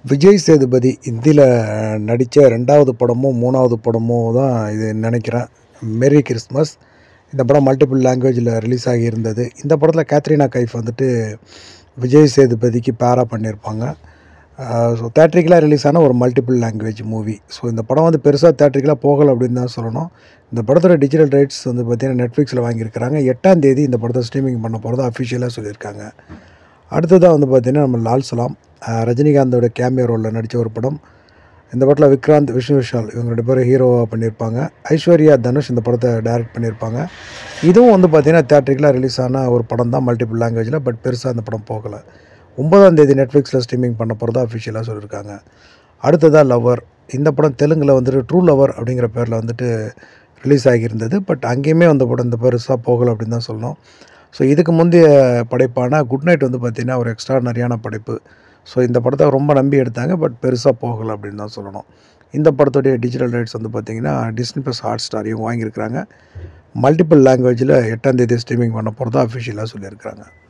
விஜய் சேதுபதி இந்தியில் நடித்த ரெண்டாவது படமோ மூணாவது படமோ தான் இது நினைக்கிறேன் மேரி கிறிஸ்மஸ் இந்த படம் மல்டிபிள் லாங்குவேஜில் ரிலீஸ் ஆகி இருந்தது இந்த படத்தில் கேத்ரினா கைஃப் வந்துட்டு விஜய் சேதுபதிக்கு பேரா பண்ணியிருப்பாங்க ஸோ தேட்ரிக்கலாக ரிலீஸ் ஆன ஒரு மல்டிபிள் லாங்குவேஜ் மூவி ஸோ இந்த படம் வந்து பெருசாக தேட்ரிக்கலாக போகலை அப்படின்னு தான் சொல்லணும் இந்த படத்தோட டிஜிட்டல் ரைட்ஸ் வந்து பார்த்திங்கன்னா நெட்ஃப்ளிக்ஸில் வாங்கியிருக்கிறாங்க எட்டாம் தேதி இந்த படத்தை ஸ்ட்ரீமிங் பண்ண போகிறதா அஃபிஷியலாக சொல்லியிருக்காங்க அடுத்ததாக வந்து பார்த்திங்கன்னா நம்ம லால் சலாம் அஹ் ரஜினிகாந்தோட கேமியோ ரோலில் நடித்த ஒரு படம் இந்த படத்தில் விக்ராந்த் விஷ்ணு விஷால் இவங்க ரெண்டு பேரும் ஹீரோவாக பண்ணியிருப்பாங்க ஐஸ்வர்யா தனுஷ் இந்த படத்தை டைரக்ட் பண்ணியிருப்பாங்க இதுவும் வந்து பார்த்திங்கன்னா தேட்ரிக்கலாக ரிலீஸ் ஆன ஒரு படம் தான் மல்டிபிள் லாங்குவேஜில் பட் பெருசாக அந்த படம் போகலை ஒன்பதாம் தேதி நெட்ஃப்ளிக்ஸில் ஸ்ட்ரீமிங் பண்ண போகிறதா அஃபிஷியலாக சொல்லியிருக்காங்க அடுத்ததாக லவர் இந்த படம் தெலுங்கில் வந்துட்டு ட்ரூ லவர் அப்படிங்கிற பேரில் வந்துட்டு ரிலீஸ் ஆகியிருந்தது பட் அங்கேயுமே அந்த படம் இந்த பெருசாக போகலை அப்படின்னு தான் சொல்லணும் ஸோ இதுக்கு முந்தைய படைப்பான குட் நைட் வந்து பார்த்திங்கன்னா ஒரு எக்ஸ்ட்ரானரியான படைப்பு ஸோ இந்த படத்தை ரொம்ப நம்பி எடுத்தாங்க பட் பெருசாக போகலை அப்படின்னு தான் சொல்லணும் இந்த படத்துடைய டிஜிட்டல் ரைட்ஸ் வந்து பார்த்திங்கன்னா டிஸ்னி ப்ளஸ் ஹாட் ஸ்டார் இவங்க வாங்கியிருக்கிறாங்க மல்டிபிள் லாங்குவேஜில் எட்டாம் தேதி ஸ்ட்ரீமிங் பண்ண போகிறதா அஃபிஷியலாக சொல்லியிருக்கிறாங்க